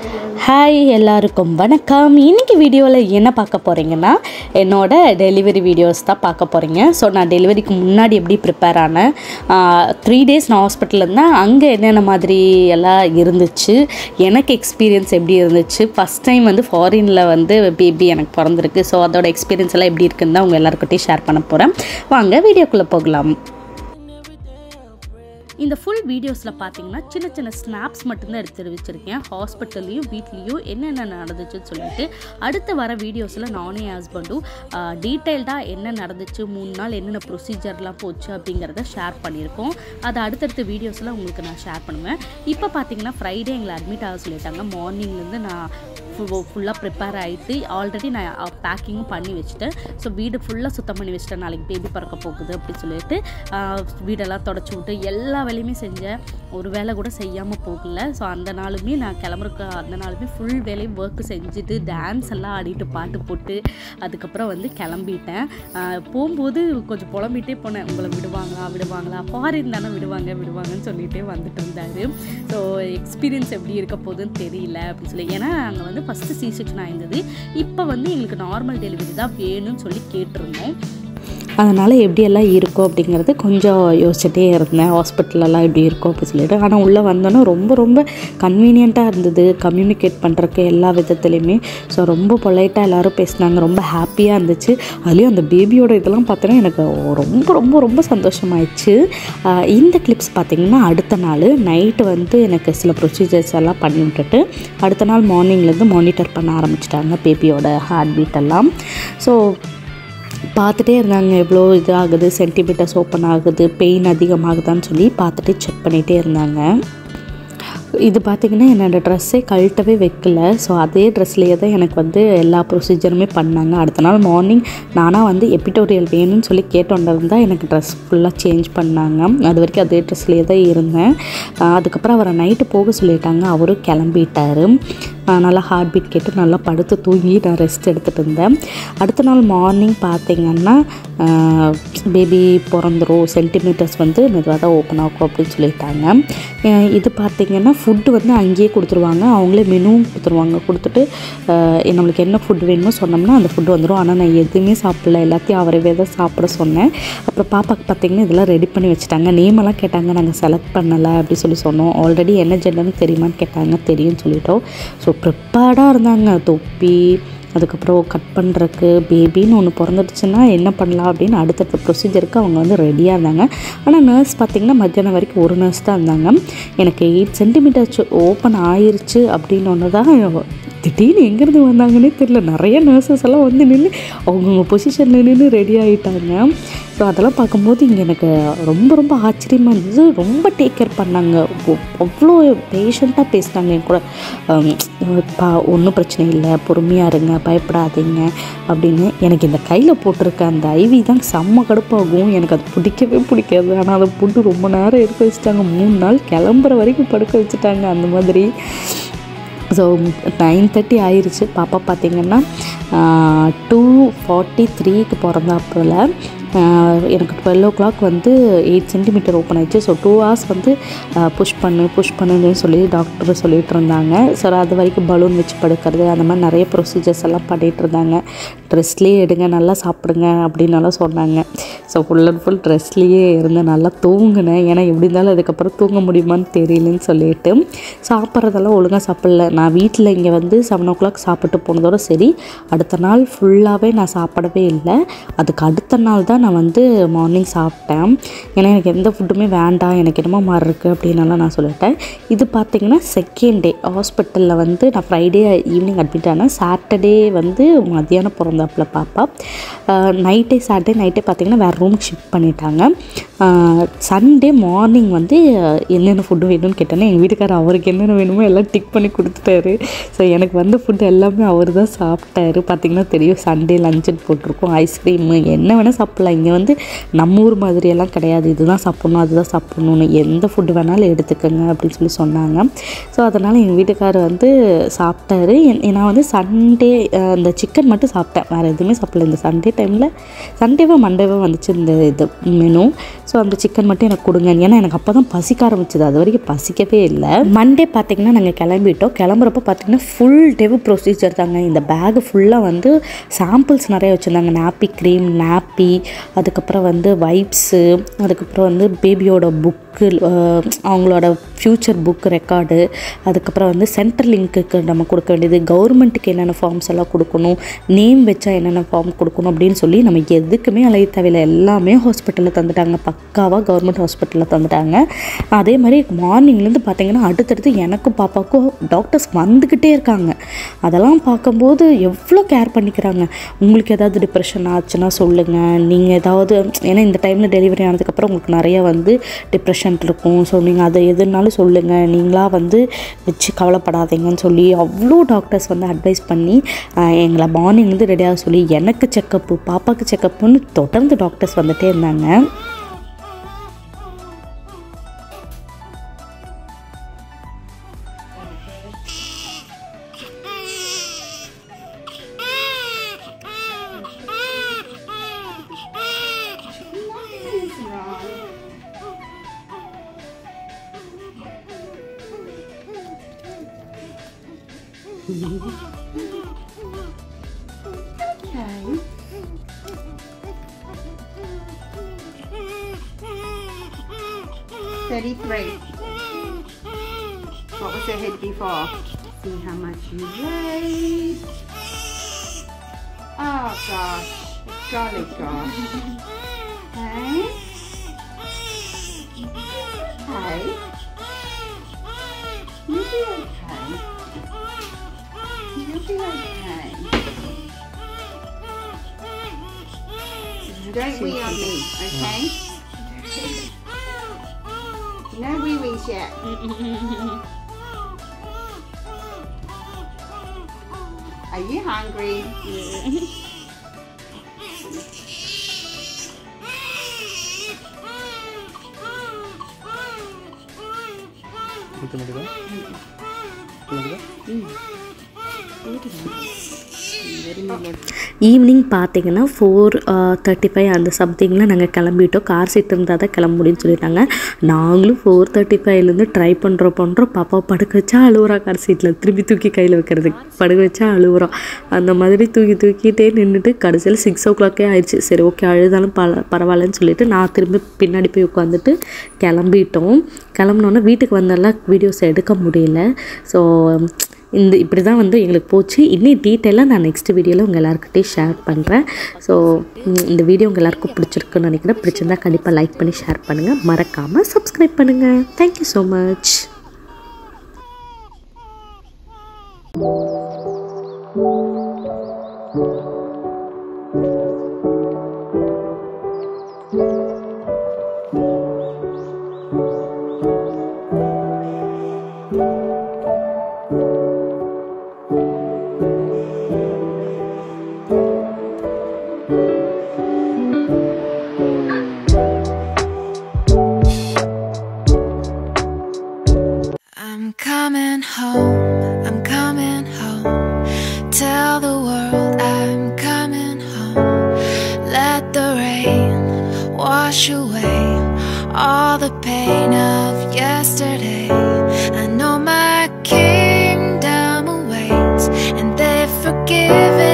Hi எல்லாருக்கும் வணக்கம் இன்றைக்கி வீடியோவில் என்ன பார்க்க போகிறீங்கன்னா என்னோட டெலிவரி வீடியோஸ் தான் பார்க்க போகிறீங்க ஸோ நான் டெலிவரிக்கு முன்னாடி எப்படி ப்ரிப்பேர் ஆனேன் த்ரீ டேஸ் நான் ஹாஸ்பிட்டலில் இருந்தேன் அங்கே என்னென்ன மாதிரி எல்லாம் இருந்துச்சு எனக்கு எக்ஸ்பீரியன்ஸ் எப்படி இருந்துச்சு ஃபஸ்ட் டைம் வந்து ஃபாரினில் வந்து பேபி எனக்கு பிறந்திருக்கு ஸோ அதோட எக்ஸ்பீரியன்ஸ் எல்லாம் எப்படி இருக்குன்னு தான் உங்கள் எல்லாருக்கிட்டையும் ஷேர் பண்ண போகிறேன் வாங்க வீடியோக்குள்ளே போகலாம் இந்த ஃபுல் வீடியோஸில் பார்த்தீங்கன்னா சின்ன சின்ன ஸ்னாப்ஸ் மட்டும்தான் எடுத்து வச்சுருக்கேன் ஹாஸ்பிட்டல்லையும் வீட்லேயும் என்னென்ன நடந்துச்சுன்னு சொல்லிட்டு அடுத்து வர வீடியோஸில் நானும் என் ஹஸ்பண்டும் டீட்டெயில்டாக என்ன நடந்துச்சு மூணு நாள் என்னென்ன ப்ரொசீஜர்லாம் போச்சு அப்படிங்கிறத ஷேர் பண்ணியிருக்கோம் அதை அடுத்தடுத்த வீடியோஸில் உங்களுக்கு நான் ஷேர் பண்ணுவேன் இப்போ பார்த்தீங்கன்னா ஃப்ரைடே எங்களை அட்மிட் ஆக சொல்லிட்டாங்க மார்னிங்லேருந்து நான் ஃபுல்லாக ப்ரிப்பேர் ஆகிட்டு ஆல்ரெடி நான் பேக்கிங்கும் பண்ணி வச்சுட்டேன் ஸோ வீடு ஃபுல்லாக சுத்தம் பண்ணி வச்சுட்டேன் நாளைக்கு பேபி பிறக்க போகுது அப்படின்னு சொல்லிட்டு ஆஹ் வீடெல்லாம் தொடச்சி விட்டு எல்லா வேலையுமே செஞ்சேன் ஒரு வேலை கூட செய்யாமல் போகல ஸோ அந்த நாளுமே நான் கிளம்புறக்கு அந்த நாளுமே ஃபுல் வேலையும் ஒர்க்கு செஞ்சுட்டு டான்ஸ் எல்லாம் ஆடிட்டு பாட்டு போட்டு அதுக்கப்புறம் வந்து கிளம்பிட்டேன் ஆஹ் போகும்போது கொஞ்சம் புலம்பிகிட்டே போனேன் உங்களை விடுவாங்களா விடுவாங்களா ஃபாரின் தானே விடுவாங்க விடுவாங்கன்னு சொல்லிகிட்டே வந்துட்டு இருந்தார் ஸோ எக்ஸ்பீரியன்ஸ் எப்படி இருக்க போகுதுன்னு தெரியல அப்படின்னு சொல்லி ஏன்னா அங்கே வந்து ஃபஸ்ட்டு சி செக்ஷன் ஆயிருந்தது இப்போ வந்து எங்களுக்கு நார்மல் டெலிவரி தான் வேணும்னு சொல்லி கேட்டிருந்தோம் அதனால் எப்படியெல்லாம் இருக்கும் அப்படிங்கிறது கொஞ்சம் யோசிச்சுட்டே இருந்தேன் ஹாஸ்பிட்டலெல்லாம் எப்படி இருக்கும் அப்படின்னு சொல்லிட்டு ஆனால் உள்ளே வந்தோன்னே ரொம்ப ரொம்ப கன்வீனியண்ட்டாக இருந்தது கம்யூனிகேட் பண்ணுறக்கு எல்லா விதத்துலேயுமே ஸோ ரொம்ப பொலைட்டாக எல்லோரும் பேசினாங்க ரொம்ப ஹாப்பியாக இருந்துச்சு அதுலேயும் அந்த பேபியோட இதெல்லாம் பார்த்தோன்னா எனக்கு ரொம்ப ரொம்ப ரொம்ப சந்தோஷமாயிடுச்சு ஆஹ் இந்த கிளிப்ஸ் பார்த்திங்கன்னா அடுத்த நாள் நைட்டு வந்து எனக்கு சில ப்ரொசீஜர்ஸ் எல்லாம் பண்ணி விட்டுட்டு அடுத்த நாள் மார்னிங்லேருந்து மானிட்டர் பண்ண ஆரம்பிச்சிட்டாங்க பேபியோட ஹார்ட் பீட் எல்லாம் ஸோ பார்த்துட்டே இருந்தாங்க எவ்வளோ இது ஆகுது சென்டிமீட்டர்ஸ் ஓப்பன் ஆகுது பெயின் அதிகமாகுதான்னு சொல்லி பார்த்துட்டு செக் பண்ணிகிட்டே இருந்தாங்க இது பார்த்திங்கன்னா என்னோடய ட்ரெஸ்ஸே கழட்டவே வைக்கல ஸோ அதே ட்ரெஸ்லேயே தான் எனக்கு வந்து எல்லா ப்ரொசீஜருமே பண்ணாங்க அடுத்த நாள் மார்னிங் நானாக வந்து எபிட்டோரியல் வேணும்னு சொல்லி கேட்டோண்டது தான் எனக்கு ட்ரெஸ் ஃபுல்லாக சேஞ்ச் பண்ணாங்க அது வரைக்கும் அதே ட்ரெஸ்லேயே தான் இருந்தேன் ஆஹ் அதுக்கப்புறம் அவரை நைட்டு போக சொல்லிட்டாங்க அவரும் கிளம்பிட்டார் நல்லா ஹார்ட் பீட் கேட்டு நல்லா படுத்து தூங்கி நான் ரெஸ்ட் எடுத்துகிட்டு இருந்தேன் அடுத்த நாள் மார்னிங் பார்த்தீங்கன்னா பேபி பிறந்துரும் சென்டிமீட்டர்ஸ் வந்து மெதுவாக தான் ஓப்பன் ஆகும் அப்படின்னு சொல்லிட்டாங்க அஹ் இது பார்த்திங்கன்னா ஃபுட்டு வந்து அங்கேயே கொடுத்துருவாங்க அவங்களே மெனுவும் கொடுத்துருவாங்க கொடுத்துட்டு அஹ் நம்மளுக்கு என்ன ஃபுட் வேணுமோ சொன்னோம்னா அந்த ஃபுட் வந்துடும் ஆனால் நான் எதுவுமே சாப்பிடல எல்லாத்தையும் அவரவே தான் சாப்பிட சொன்னேன் அப்புறம் பாப்பாக்கு பார்த்திங்கன்னா இதெல்லாம் ரெடி பண்ணி வச்சுட்டாங்க நேமெல்லாம் கேட்டாங்க நாங்கள் செலக்ட் பண்ணலை அப்படி சொல்லி சொன்னோம் ஆல்ரெடி என்ன ஜெண்டர்னு தெரியுமான்னு கேட்டாங்க தெரியும்னு சொல்லிட்டோம் ஸோ ப்ரிப்பேர்டாக இருந்தாங்க தொப்பி அதுக்கப்புறம் கட் பண்ணுறக்கு பேபின்னு ஒன்று பிறந்துடுச்சுன்னா என்ன பண்ணலாம் அப்படின்னு அடுத்தடுத்த ப்ரொசீஜருக்கு அவங்க வந்து ரெடியாக இருந்தாங்க ஆனால் நர்ஸ் பார்த்திங்கன்னா மத்தியானம் வரைக்கும் ஒரு நர்ஸ் தான் இருந்தாங்க எனக்கு எயிட் சென்டிமீட்டர்ஸ் ஓப்பன் ஆயிருச்சு அப்படின்னு ஒன்று தான் திடீர்னு எங்கேருந்து வந்தாங்கன்னே தெரியல நிறைய நர்சஸ் எல்லாம் வந்து நின்று அவங்கவுங்க பொசிஷனில் நின்று ரெடி ஆகிட்டாங்க ஸோ அதெல்லாம் பார்க்கும்போது இங்கே எனக்கு ரொம்ப ரொம்ப ஆச்சரியமாக இருந்தது ரொம்ப டேக் கேர் பண்ணாங்க ஒ- அவ்வளோ பேஷண்ட்டாக பேசினாங்க என் கூட பா ஒன்றும் பிரச்சனை இல்லை பொறுமையாக இருங்க பயப்படாதீங்க அப்படின்னு எனக்கு இந்த கையில் போட்டிருக்க அந்த ஐவி தான் செம்ம கடுப்பாகும் எனக்கு அது பிடிக்கவே பிடிக்காது ஆனால் அதை போட்டு ரொம்ப நேரம் இருக்க வச்சுட்டாங்க மூணு நாள் கிளம்புற வரைக்கும் படுக்க வச்சுட்டாங்க அந்த மாதிரி ஸோ நைன் தேர்ட்டி ஆயிருச்சு பாப்பா பார்த்தீங்கன்னா டூ ஃபார்ட்டி த்ரீக்கு பிறந்தாப்புல எனக்கு டுவெல் ஓ கிளாக் வந்து எயிட் சென்டிமீட்டர் ஓப்பன் ஆயிடுச்சு ஸோ டூ ஹவர்ஸ் வந்து புஷ் பண்ணு புஷ் பண்ணுன்னு சொல்லி டாக்டர் சொல்லிட்டு இருந்தாங்க ஸோ அது வரைக்கும் பலூன் வச்சு படுக்கிறது அந்த மாதிரி நிறைய ப்ரொசீஜர்ஸ் எல்லாம் பண்ணிகிட்டு இருந்தாங்க ட்ரெஸ்லேயே எடுங்க நல்லா சாப்பிடுங்க அப்படின்னலாம் சொன்னாங்க ஸோ ஃபுல் அண்ட் ஃபுல் ட்ரெஸ்லேயே இருந்து நல்லா தூங்கினேன் ஏன்னா எப்படி இருந்தாலும் அதுக்கப்புறம் தூங்க முடியுமான்னு தெரியலன்னு சொல்லிட்டு சாப்பிட்றதெல்லாம் ஒழுங்காக சாப்பிடல நான் வீட்டில் இங்கே வந்து செவன் ஓ கிளாக் சாப்பிட்டு போனதோட சரி அடுத்த நாள் ஃபுல்லாகவே நான் சாப்பிடவே இல்லை அதுக்கு அடுத்த நாள் தான் நான் வந்து மார்னிங் சாப்பிட்டேன் ஏன்னா எனக்கு எந்த ஃபுட்டுமே வேண்டாம் எனக்கு என்னமோ மாதிரி இருக்குது அப்படின்னலாம் நான் சொல்லிட்டேன் இது பார்த்திங்கன்னா செகண்ட் டே ஹாஸ்பிட்டலில் வந்து நான் ஃப்ரைடே ஈவினிங் அட்மிட் ஆனேன் சாட்டர்டே வந்து மத்தியானம் பிறந்தாப்புல பாப்பா நைட்டே சாட்டர்டே நைட்டே பார்த்திங்கன்னா வேறு ரூமுக்கு ஷிஃப்ட் பண்ணிட்டாங்க சண்டே மார்னிங் வந்து என்னென்ன ஃபுட்டு வேணும்னு கேட்டேன்னா எங்கள் வீட்டுக்காரர் அவருக்கு என்னென்ன வேணுமோ எல்லாம் டிக் பண்ணி கொடுத்துட்டாரு ஸோ எனக்கு வந்த ஃபுட்டு எல்லாமே அவர் தான் சாப்பிட்டாரு பார்த்திங்கன்னா தெரியும் சண்டே லஞ்சுன்னு போட்டிருக்கோம் ஐஸ்கிரீமு என்ன வேணால் சாப்பிட்லாம் சாப்பிடலாம் இங்கே வந்து நம்ம ஊர் மாதிரியெல்லாம் கிடையாது இதுதான் சாப்பிட்ணும் அதுதான் சாப்பிட்ணுன்னு எந்த ஃபுட்டு வேணாலும் எடுத்துக்கோங்க அப்படின்னு சொல்லி சொன்னாங்க ஸோ அதனால் எங்கள் வீட்டுக்காரர் வந்து சாப்பிட்டாரு என்- நான் வந்து சண்டே இந்த சிக்கன் மட்டும் சாப்பிட்டேன் வேறு எதுவுமே சாப்பிடல இந்த சண்டே டைமில் சண்டேவோ மண்டேவோ வந்துச்சு இந்த இது மெனு ஸோ அந்த சிக்கன் மட்டும் எனக்கு கொடுங்க ஏன்னா எனக்கு அப்போ தான் பசிக்க ஆரம்பிச்சது அது வரைக்கும் பசிக்கவே இல்லை மண்டே பார்த்தீங்கன்னா நாங்கள் கிளம்பிட்டோம் கிளம்புறப்ப பார்த்தீங்கன்னா ஃபுல் டேவு ப்ரொசீஜர் தாங்க இந்த பேக் ஃபுல்லாக வந்து சாம்பிள்ஸ் நிறைய வச்சுருந்தாங்க நாப்பி க்ரீம் நாப்பி அதுக்கப்புறம் வந்து வைப்ஸு அதுக்கப்புறம் வந்து பேபியோட புக்கு அவங்களோட ஃப்யூச்சர் புக் ரெக்கார்டு அதுக்கப்புறம் வந்து சென்ட்ரல் லிங்க்குக்கு நம்ம கொடுக்க வேண்டியது கவர்மெண்ட்டுக்கு என்னென்ன ஃபார்ம்ஸ் எல்லாம் கொடுக்கணும் நேம் வச்சா என்னென்ன ஃபார்ம் கொடுக்கணும் அப்படின்னு சொல்லி நம்ம எதுக்குமே அலைய தேவையில்லை எல்லாமே ஹாஸ்பிட்டலில் தந்துட்டாங்க பக்காவாக கவர்மெண்ட் ஹாஸ்பிட்டலில் தந்துட்டாங்க அதே மாதிரி மார்னிங்லேருந்து பார்த்தீங்கன்னா அடுத்தடுத்து எனக்கும் பாப்பாவுக்கும் டாக்டர்ஸ் வந்துக்கிட்டே இருக்காங்க அதெல்லாம் பார்க்கும்போது எவ்வளோ கேர் பண்ணிக்கிறாங்க உங்களுக்கு ஏதாவது டிப்ரெஷன் ஆச்சுன்னா சொல்லுங்கள் நீங்கள் ஏதாவது ஏன்னா இந்த டைமில் டெலிவரி ஆனதுக்கப்புறம் உங்களுக்கு நிறைய வந்து டிப்ரெஷன் இருக்கும் ஸோ நீங்கள் அதை எதுனாலும் சொல்லுங்கள் நீங்களாக வந்து வச்சு கவலைப்படாதீங்கன்னு சொல்லி அவ்வளோ டாக்டர்ஸ் வந்து அட்வைஸ் பண்ணி ஆஹ், எங்களை மார்னிங்லேருந்து ரெடியாக சொல்லி எனக்கு செக்கப்பு பாப்பாவுக்கு செக்கப்புன்னு தொடர்ந்து டாக்டர்ஸ் வந்துட்டே இருந்தாங்க Thirty-three. What was her head before? See how much you weighed. Oh gosh, golly gosh. Hey? Hey? You'll be okay. You'll be okay. Don't wee on me, okay? No wee wees yet. Are you hungry? Evening பார்த்தீங்கன்னா four thirty five அந்த சம்திங்கில் நாங்கள் கிளம்பிட்டோம் car seat இருந்தால் தான் கிளம்ப முடியும்னு சொல்லிட்டாங்க நாங்களும் ஃபோர் தேர்ட்டி ஃபைவ்லேருந்து ட்ரை பண்ணுறோம் பண்ணுறோம் பாப்பா படுக்க வச்சா அழுவுறா கார் சீட்டில் திருப்பி தூக்கி கையில் வைக்கிறதுக்கு படுக்க வச்சா அழுவுறோம் அந்த மாதிரி தூக்கி தூக்கிட்டே நின்றுட்டு கடைசியில் சிக்ஸ் ஓ கிளாக்கே ஆயிடுச்சு சரி ஓகே அழுதாலும் பல பரவாயில்லன்னு சொல்லிட்டு நான் திரும்பி பின்னாடி போய் உட்காந்துட்டு கிளம்பிட்டோம் கிளம்புனோன்னே வீட்டுக்கு வந்தெல்லாம் வீடியோஸ் எடுக்க முடியல ஸோ இந்த இப்படி தான் வந்து எங்களுக்கு போச்சு இன்னும் டீட்டெயிலாக நான் நெக்ஸ்ட் வீடியோவில் உங்கள் எல்லாருக்கிட்டையும் ஷேர் பண்ணுறேன் ஸோ இந்த வீடியோ உங்கள் எல்லாருக்கும் பிடிச்சிருக்குன்னு நினைக்கிறேன் பிடிச்சிருந்தா கண்டிப்பாக லைக் பண்ணி ஷேர் பண்ணுங்கள் மறக்காமல் சப்ஸ்கிரைப் பண்ணுங்கள் thank you so much I'm coming home, I'm coming home. Tell the world I'm coming home. Let the rain wash away all the pain of yesterday. I know my kingdom awaits, and they've forgiven